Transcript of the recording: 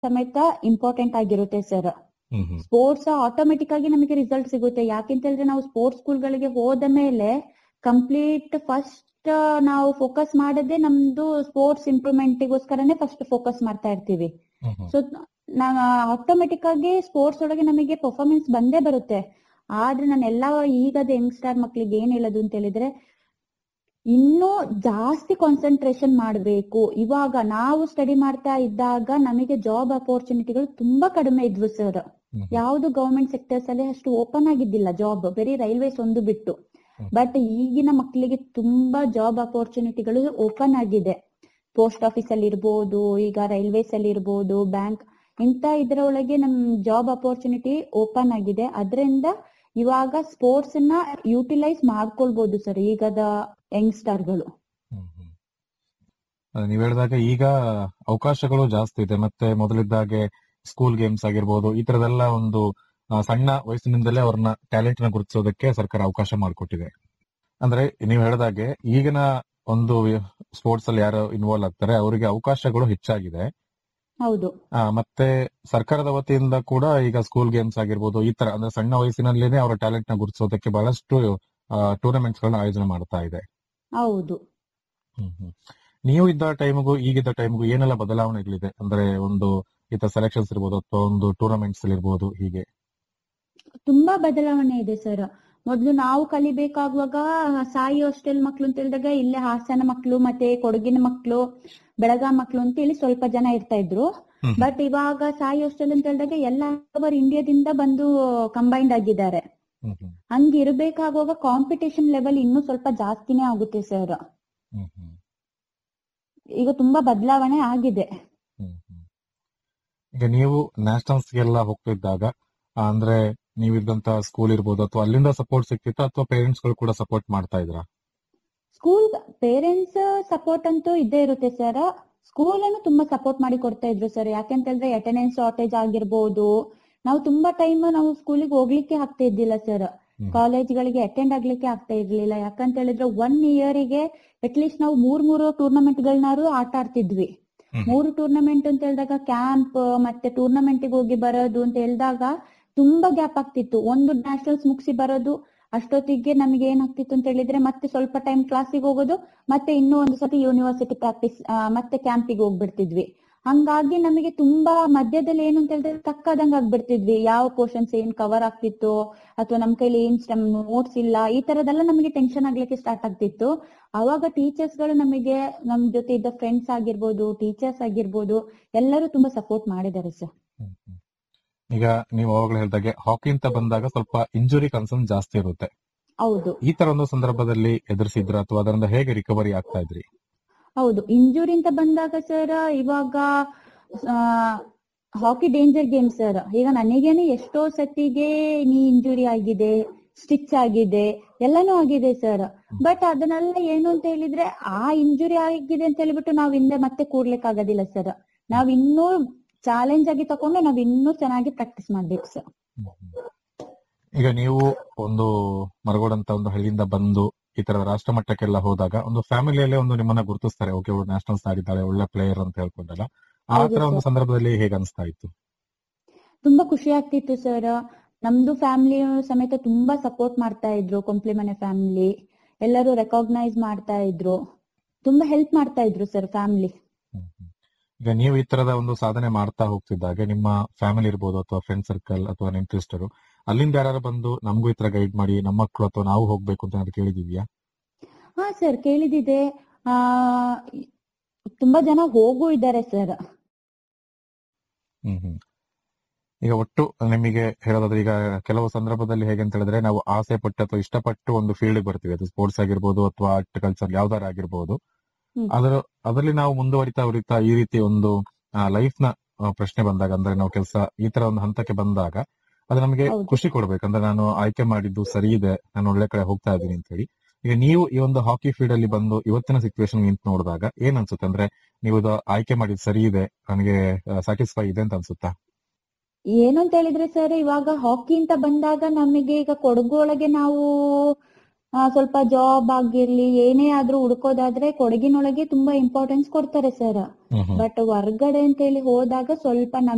ಸಮೇತ ಇಂಪಾರ್ಟೆಂಟ್ ಆಗಿರುತ್ತೆ sir hmm hmm sports automatic ಆಗಿ ನಮಗೆ ರಿಸಲ್ಟ್ ಸಿಗುತ್ತೆ ಯಾಕೆಂತ ಹೇಳಿದ್ರೆ ನಾವು ಸ್ಪೋರ್ಟ್ಸ್ ಸ್ಕೂಲ್ಗಳಿಗೆ ಹೋದ ಮೇಲೆ ಕಂಪ್ಲೀಟ್ ಫಸ್ಟ್ ನಾವು ಫೋಕಸ್ ಮಾಡದೆ ನಮ್ದು ಸ್ಪೋರ್ಟ್ಸ್ ಇಂಪ್ರೂವ್ಮೆಂಟ್ಗೋಸ್ಕರನೇ ಫಸ್ಟ್ ಫೋಕಸ್ ಮಾಡ್ತಾ ಇರ್ತೀವಿ ಹ್ಮ್ ಹ್ಮ್ ಸೊ ನಾವ್ ಆಟೋಮೆಟಿಕ್ ಆಗಿ ಸ್ಪೋರ್ಟ್ಸ್ ಒಳಗೆ ನಮಗೆ ಪರ್ಫಾರ್ಮೆನ್ಸ್ ಬಂದೇ ಬರುತ್ತೆ ಆದ್ರೆ ನಾನು ಎಲ್ಲ ಈಗದ ಯಂಗ್ಸ್ಟರ್ ಮಕ್ಳಿಗೆ ಏನ್ ಹೇಳೋದು ಅಂತ ಹೇಳಿದ್ರೆ ಇನ್ನೂ ಜಾಸ್ತಿ ಕಾನ್ಸಂಟ್ರೇಷನ್ ಮಾಡಬೇಕು ಇವಾಗ ನಾವು ಸ್ಟಡಿ ಮಾಡ್ತಾ ಇದ್ದಾಗ ನಮಗೆ ಜಾಬ್ ಅಪರ್ಚುನಿಟಿಗಳು ತುಂಬಾ ಕಡಿಮೆ ಇದ್ವು ಸರ್ ಹ್ಮ್ ಹ್ಮ್. ಯಾವ್ದು ಗವರ್ಮೆಂಟ್ ಸೆಕ್ಟರ್ಸ್ ಅಲ್ಲಿ ಅಷ್ಟು ಓಪನ್ ಆಗಿದ್ದಿಲ್ಲ ಜಾಬ್ ಬರೀ ರೈಲ್ವೇಸ್ ಒಂದು ಬಿಟ್ಟು ಹ್ಮ್. ಬಟ್ ಈಗಿನ ಮಕ್ಕಳಿಗೆ ತುಂಬಾ ಜಾಬ್ ಅಪರ್ಚುನಿಟಿಗಳು ಓಪನ್ ಆಗಿದೆ ಪೋಸ್ಟ್ ಆಫೀಸ್ ಅಲ್ಲಿ ಇರ್ಬೋದು ಈಗ ರೈಲ್ವೇಸ್ ಅಲ್ಲಿ ಇರ್ಬೋದು ಬ್ಯಾಂಕ್ ಇಂತ ಇದ್ರೊಳಗೆ ನಮ್ ಜಾಬ್ ಅಪರ್ಚುನಿಟಿ ಓಪನ್ ಆಗಿದೆ ಅದರಿಂದ ಇವಾಗ ಸ್ಪೋರ್ಟ್ಸ್ ನ ಯೂಟಿಲೈಸ್ ಮಾಡ್ಕೊಳ್ಬಹುದು ಸರ್ ಈಗದ ಯಂಗ್ಸ್ಟರ್ಗಳು ಹ್ಮ್ ಹ್ಮ್. ಅಹ್, ನೀವ್ ಹೇಳಿದಾಗ ಈಗ ಅವಕಾಶಗಳು ಜಾಸ್ತಿ ಇದೆ ಮತ್ತೆ ಮೊದಲಿದ್ದಾಗೆ ಸ್ಕೂಲ್ ಗೇಮ್ಸ್ ಆಗಿರ್ಬೋದು ಈ ತರದೆಲ್ಲ ಒಂದು ಆ, ಸಣ್ಣ ವಯಸ್ಸಿನಿಂದಲೇ ಅವ್ರನ್ನ ಟ್ಯಾಲೆಂಟ್ ನ ಗುರುತಿಸೋದಕ್ಕೆ ಸರ್ಕಾರ ಅವಕಾಶ ಮಾಡಿಕೊಟ್ಟಿದೆ ಅಂದ್ರೆ ನೀವು ಹೇಳಿದಾಗೆ ಈಗಿನ ಒಂದು ಸ್ಪೋರ್ಟ್ಸ್ ಅಲ್ಲಿ ಯಾರು ಇನ್ವಾಲ್ವ್ ಆಗ್ತಾರೆ ಅವರಿಗೆ ಅವಕಾಶಗಳು ಹೆಚ್ಚಾಗಿದೆ ಹೌದು ಆ, ಮತ್ತೆ ಸರ್ಕಾರದ ವತಿಯಿಂದ ಕೂಡ ಈಗ ಸ್ಕೂಲ್ ಗೇಮ್ಸ್ ಆಗಿರ್ಬೋದು ಈ ತರ ಅಂದ್ರೆ ಸಣ್ಣ ವಯಸ್ಸಿನಲ್ಲೇನೆ ಅವರ ಟ್ಯಾಲೆಂಟ್ ನ ಗುರುತಿಸೋದಕ್ಕೆ ಬಹಳಷ್ಟು ಟೂರ್ನಮೆಂಟ್ಸ್ ಗಳನ್ನ ಆಯೋಜನೆ ಮಾಡ್ತಾ ಇದೆ ಹೌದು ಹ್ಮ್ ಹ್ಮ್. ನೀವು ಇದ್ದ ಟೈಮ್ಗೂ ಈಗಿದ್ದ ಟೈಮ್ಗೂ ಏನೆಲ್ಲ ಬದಲಾವಣೆಗಳಿದೆ ಅಂದ್ರೆ ಒಂದು ಈತ ಸೆಲೆಕ್ಷನ್ಸ್ ಇರ್ಬೋದು ಅಥವಾ ಒಂದು ಟೂರ್ನಮೆಂಟ್ಸ್ ಇರ್ಬೋದು ಹೀಗೆ ತುಂಬಾ ಬದಲಾವಣೆ ಇದೆ ಸರ್ ಮೊದ್ಲು ನಾವು ಕಲಿಬೇಕಾಗುವಾಗ ಸಾಯಿ ಹಾಸ್ಟೆಲ್ ಮಕ್ಳು ಅಂತ ಹೇಳಿದಾಗ ಇಲ್ಲೇ ಹಾಸನ ಮಕ್ಳು ಮತ್ತೆ ಕೊಡಗಿನ ಮಕ್ಳು ಬೆಳಗಾಂ ಮಕ್ಳು ಅಂತ ಹೇಳಿ ಸ್ವಲ್ಪ ಜನ ಇರ್ತಾ ಇದ್ರು ಹ್ಮ್. ಬಟ್ ಇವಾಗ ಸಾಯಿ ಹಾಸ್ಟೆಲ್ ಅಂತ ಹೇಳಿದಾಗ ಎಲ್ಲ ಓವರ್ ಇಂಡಿಯಾದಿಂದ ಬಂದು ಕಂಬೈಂಡ್ ಆಗಿದ್ದಾರೆ ಹ್ಮ್ ಹ್ಮ್. ಹಂಗ್ ಇರ್ಬೇಕಾಗುವಾಗ ಕಾಂಪಿಟೇಷನ್ ಲೆವೆಲ್ ಇನ್ನೂ ಸ್ವಲ್ಪ ಜಾಸ್ತಿನೇ ಆಗುತ್ತೆ ಸರ್ ಹ್ಮ್ ಹ್ಮ್. ಈಗ ತುಂಬಾ ಬದಲಾವಣೆ ಆಗಿದೆ ಹ್ಮ್ ಹ್ಮ್. ಈಗ ನೀವು ನ್ಯಾಷನಲ್ಸ್ಗೆಲ್ಲ ಹೋಗ್ತಿದ್ದಾಗ ಆ, ಅಂದ್ರೆ ನೀವಿದ್ದಂತ ಸ್ಕೂಲ್ ಇರ್ಬೋದು ಅಥವಾ ಅಲ್ಲಿಂದ ಸಪೋರ್ಟ್ ಸಿಕ್ತಿತ್ತ ಅಥವಾ ಪೇರೆಂಟ್ಸ್ ಗಳು ಕೂಡ ಸಪೋರ್ಟ್ ಮಾಡ್ತಾ ಇದ್ರ ಸ್ಕೂಲ್ ಪೇರೆಂಟ್ಸ್ ಸಪೋರ್ಟ್ ಅಂತೂ ಇದ್ದೇ ಇರುತ್ತೆ ಸರ್ ಸ್ಕೂಲ್ ಅನ್ನು ತುಂಬಾ ಸಪೋರ್ಟ್ ಮಾಡಿ ಕೊಡ್ತಾ ಇದ್ರು ಸರ್ ಯಾಕೆಂತ ಹೇಳಿದ್ರೆ ಅಟೆಂಡೆನ್ಸ್ ಶಾರ್ಟೇಜ್ ಆಗಿರ್ಬೋದು ನಾವು ತುಂಬಾ ಟೈಮ್ ನಾವು ಸ್ಕೂಲಿಗೆ ಹೋಗ್ಲಿಕ್ಕೆ ಆಗ್ತಾ ಇದ್ದಿಲ್ಲ ಸರ್ ಕಾಲೇಜ್ಗಳಿಗೆ ಅಟೆಂಡ್ ಆಗ್ಲಿಕ್ಕೆ ಆಗ್ತಾ ಇರ್ಲಿಲ್ಲ ಯಾಕಂತ ಹೇಳಿದ್ರೆ ಒನ್ ಇಯರಿಗೆ ಅಟ್ಲೀಸ್ಟ್ ನಾವು ಮೂರ್ ಮೂರು ಟೂರ್ನಮೆಂಟ್ ಗಳನ್ನಾರು ಆಟ ಆಡ್ತಿದ್ವಿ ಮೂರು ಟೂರ್ನಮೆಂಟ್ ಅಂತ ಹೇಳಿದಾಗ ಕ್ಯಾಂಪ್ ಮತ್ತೆ ಟೂರ್ನಮೆಂಟ್ ಹೋಗಿ ಬರೋದು ಅಂತ ಹೇಳಿದಾಗ ತುಂಬಾ ಗ್ಯಾಪ್ ಆಗ್ತಿತ್ತು ಒಂದು ನ್ಯಾಷನಲ್ಸ್ ಮುಗಿಸಿ ಬರೋದು ಅಷ್ಟೊತ್ತಿಗೆ ನಮಗೆ ಏನಾಗ್ತಿತ್ತು ಅಂತ ಹೇಳಿದ್ರೆ ಮತ್ತೆ ಸ್ವಲ್ಪ ಟೈಮ್ ಕ್ಲಾಸಿಗೆ ಹೋಗೋದು ಮತ್ತೆ ಇನ್ನೂ ಒಂದು ಸತಿ ಯೂನಿವರ್ಸಿಟಿ ಪ್ರಾಕ್ಟೀಸ್ ಮತ್ತೆ ಕ್ಯಾಂಪಿಗೆ ಹೋಗ್ಬಿಡ್ತಿದ್ವಿ ಹಂಗಾಗಿ ನಮಗೆ ತುಂಬಾ ಮಧ್ಯದಲ್ಲಿ ಏನು ಅಂತ ಹೇಳಿದ್ರೆ ತಕ್ಕದಂಗ್ ಆಗ್ಬಿಡ್ತಿದ್ವಿ ಯಾವ ಪೋರ್ಷನ್ಸ್ ಏನ್ ಕವರ್ ಆಗ್ತಿತ್ತು ಅಥವಾ ನಮ್ ಕೈಲಿ ಏನ್ ನೋಟ್ಸ್ ಇಲ್ಲ ಈ ತರದೆಲ್ಲ ನಮಗೆ ಟೆನ್ಷನ್ ಆಗ್ಲಿಕ್ಕೆ ಸ್ಟಾರ್ಟ್ ಆಗ್ತಿತ್ತು ಅವಾಗ ಟೀಚರ್ಸ್ ಗಳು ನಮಗೆ ನಮ್ ಜೊತೆ ಇದ್ದ ಫ್ರೆಂಡ್ಸ್ ಆಗಿರ್ಬೋದು ಟೀಚರ್ಸ್ ಆಗಿರ್ಬೋದು ಎಲ್ಲರೂ ತುಂಬಾ ಸಪೋರ್ಟ್ ಮಾಡಿದ್ದಾರೆ ಸರ್ ಹ್ಮ್ ಹ್ಮ್. ಈಗ ನೀವು ಅವಾಗಲೇ ಹೇಳಿದಾಗೆ ಹಾಕಿ ಅಂತ ಬಂದಾಗ ಸ್ವಲ್ಪ ಇಂಜುರಿ ಕನ್ಸರ್ನ್ ಜಾಸ್ತಿ ಇರುತ್ತೆ ಹೌದು ಈ ತರ ಒಂದು ಸಂದರ್ಭದಲ್ಲಿ ಎದುರಿಸಿದ್ರ ಅಥವಾ ಅದರಿಂದ ಹೇಗೆ ರಿಕವರಿ ಆಗ್ತಾ ಇದ್ರಿ ಹೌದು ಇಂಜುರಿ ಅಂತ ಬಂದಾಗ ಸರ್ ಇವಾಗ ಹಾಕಿ ಡೇಂಜರ್ ಗೇಮ್ ಸರ್ ಈಗ ನನಗೇನೆ ಎಷ್ಟೋ ಸತಿಗೆ ನೀ ಇಂಜುರಿ ಆಗಿದೆ ಸ್ಟಿಚ್ ಆಗಿದೆ ಎಲ್ಲಾನು ಆಗಿದೆ ಸರ್ ಬಟ್ ಅದನ್ನೆಲ್ಲ ಏನು ಅಂತ ಹೇಳಿದ್ರೆ ಆ ಇಂಜುರಿ ಆಗಿದೆ ಅಂತ ಹೇಳ್ಬಿಟ್ಟು ನಾವ್ ಹಿಂದೆ ಮತ್ತೆ ಕೂಡ್ಲಿಕ್ಕೆ ಆಗೋದಿಲ್ಲ ಸರ್ ನಾವ್ ಇನ್ನೂ ಚಾಲೆಂಜ್ ಆಗಿ ತಕೊಂಡು ನಾವ್ ಇನ್ನೂ ಚೆನ್ನಾಗಿ ಪ್ರಾಕ್ಟೀಸ್ ಮಾಡ್ಬೇಕು ಸರ್ ಈಗ ನೀವು ಒಂದು ಮರಗೋಡ್ ಅಂತ ಒಂದು ಹಳ್ಳಿಯಿಂದ ಬಂದು ಈ ತರ ರಾಷ್ಟ್ರ ಮಟ್ಟಕ್ಕೆಲ್ಲ ಹೋದಾಗ ಒಂದು ಫ್ಯಾಮಿಲಿಯಲ್ಲೇ ಒಂದು ನಿಮ್ಮನ್ನ ಗುರುತಿಸ್ತಾರೆ ಓಕೆ ಅವಳು ನ್ಯಾಷನಲ್ಸ್ ಆಡಿದ್ದಾಳೆ ಒಳ್ಳೆ ಪ್ಲೇಯರ್ ಅಂತ ಹೇಳ್ಕೊಂಡಲ್ಲ ಆ ಹೌದು ತರ ಒಂದು sir. ಸಂದರ್ಭದಲ್ಲಿ ಹೇಗೆ ಅನಿಸ್ತಾ ಇತ್ತು ತುಂಬಾ ಖುಷಿ ಆಗ್ತಿತ್ತು ಸರ್ ನಮ್ದು ಫ್ಯಾಮಿಲಿ ಸಮೇತ ತುಂಬಾ ಸಪೋರ್ಟ್ ಮಾಡ್ತಾ ಇದ್ರು ಕೊಂಪ್ಲಿ ಮನೆ ಫ್ಯಾಮಿಲಿ ಎಲ್ಲರೂ ರೆಕಾಗ್ನೈಸ್ ಮಾಡ್ತಾ ಇದ್ರು ತುಂಬಾ ಹೆಲ್ಪ್ ಮಾಡ್ತಾ ಇದ್ರು ಸರ್ ಫ್ಯಾಮಿಲಿ ಹ್ಮ್ ಹ್ಮ್. ಈಗ ನೀವು ಈ ತರದ ಒಂದು ಸಾಧನೆ ಮಾಡ್ತಾ ಹೋಗ್ತಿದ್ದಾಗೆ ನಿಮ್ಮ ಫ್ಯಾಮಿಲಿ ಇರ್ಬೋದು ಅಥವಾ ಫ್ರೆಂಡ್ ಸರ್ಕಲ್ ಅಥವಾ ನಿಮ್ ಸಿಸ್ಟರ್ ಅಲ್ಲಿಂದ ಯಾರು ಬಂದು ನಮಗೂ ಈ ತರ ಗೈಡ್ ಮಾಡಿ ನಮ್ಮ ಮಕ್ಕಳು ಅಥವಾ ನಾವು ಹೋಗ್ಬೇಕು ಅಂತ ಏನಾದ್ರು ಕೇಳಿದಿದ್ಯಾ ಹಾ ಸರ್ ಕೇಳಿದಿದೆ ಆ ತುಂಬಾ ಜನ ಹೋಗೂ ಇದ್ದಾರೆ ಸರ್ ಹ್ಮ್ ಹ್ಮ್ ಈಗ ಒಟ್ಟು ನಿಮಗೆ ಹೇಳೋದಾದ್ರೆ ಈಗ ಕೆಲವು ಸಂದರ್ಭದಲ್ಲಿ ಹೇಗೆ ಅಂತ ಹೇಳಿದ್ರೆ ನಾವು ಆಸೆ ಪಟ್ಟು ಅಥವಾ ಇಷ್ಟಪಟ್ಟು ಒಂದು ಫೀಲ್ಡ್ ಬರ್ತೀವಿ ಅದು ಸ್ಪೋರ್ಟ್ಸ್ ಆಗಿರ್ಬೋದು ಅಥವಾ ಆರ್ಟ್ ಕಲ್ಚರ್ ಯಾವ್ದಾರ ಆಗಿರ್ಬೋದು ಹ್ಮ್. ಅದರ ಅದರಲ್ಲಿ ನಾವು ಮುಂದುವರಿತಾ ಉರಿತಾ ಈ ರೀತಿ ಒಂದು ಲೈಫ್ ನ ಆ, ಪ್ರಶ್ನೆ ಬಂದಾಗ ಅಂದ್ರೆ ನಾವು ಕೆಲಸ ಈ ತರ ಒಂದು ಹಂತಕ್ಕೆ ಬಂದಾಗ ಅದು ನಮಗೆ ಹೌದು. ಖುಷಿ ಕೊಡ್ಬೇಕು ಅಂದ್ರೆ ನಾನು ಆಯ್ಕೆ ಮಾಡಿದ್ದು ಸರಿ ಇದೆ ನಾನು ಒಳ್ಳೆ ಕಡೆ ಹೋಗ್ತಾ ಇದ್ದೀನಿ ಅಂತ ಹೇಳಿ ಈಗ ನೀವು ಈ ಒಂದು ಹಾಕಿ ಫೀಲ್ಡ್ ಅಲ್ಲಿ ಬಂದು ಇವತ್ತಿನ ಸಿಚುವೇಶನ್ ನಿಂತು ನೋಡಿದಾಗ ಏನ್ ಅನ್ಸುತ್ತೆ ಅಂದ್ರೆ ನೀವು ಇದು ಆಯ್ಕೆ ಮಾಡಿದ್ದು ಸರಿ ಇದೆ ನನಗೆ ಸ್ಯಾಟಿಸ್ಫೈ ಇದೆ ಅಂತ ಅನ್ಸುತ್ತಾ ಏನು ಅಂತ ಹೇಳಿದ್ರೆ ಸರ್ ಇವಾಗ ಹಾಕಿ ಅಂತ ಬಂದಾಗ ನಮಗೆ ಈಗ ಕೊಡಗು ಒಳಗೆ ನಾವು ಆ, ಸ್ವಲ್ಪ ಜಾಬ್ ಆಗಿರ್ಲಿ ಏನೇ ಆದ್ರೂ ಹುಡ್ಕೋದಾದ್ರೆ ಕೊಡಗಿನೊಳಗೆ ತುಂಬಾ ಇಂಪಾರ್ಟೆನ್ಸ್ ಕೊಡ್ತಾರೆ ಸರ್ ಹ್ಮ್ ಹ್ಮ್ ಬಟ್ ಹೊರ್ಗಡೆ ಅಂತ ಹೇಳಿ ಹೋದಾಗ ಸ್ವಲ್ಪ